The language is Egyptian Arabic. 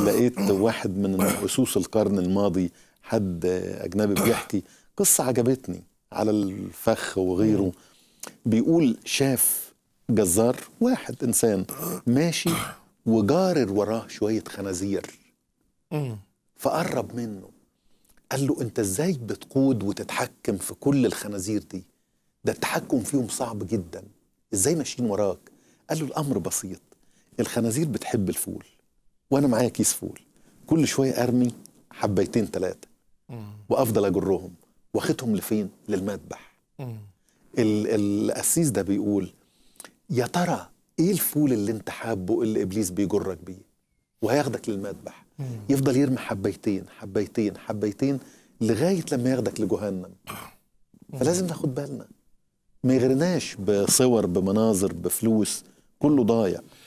لقيت واحد من أسوس القرن الماضي حد أجنبي بيحكي قصة عجبتني على الفخ وغيره بيقول شاف جزار واحد إنسان ماشي وجارر وراه شوية خنازير فقرب منه قال له انت ازاي بتقود وتتحكم في كل الخنازير دي ده التحكم فيهم صعب جدا ازاي ماشيين وراك قال له الامر بسيط الخنازير بتحب الفول وانا معايا كيس فول كل شويه ارمي حبيتين ثلاثه وافضل اجرهم واخدهم لفين للمذبح ال- القسيس ده بيقول يا ترى ايه الفول اللي انت حابه اللي ابليس بيجرك بيه وهياخدك للمذبح يفضل يرمي حبيتين حبيتين حبيتين لغايه لما ياخدك لجهنم فلازم ناخد بالنا ما يغرناش بصور بمناظر بفلوس كله ضايع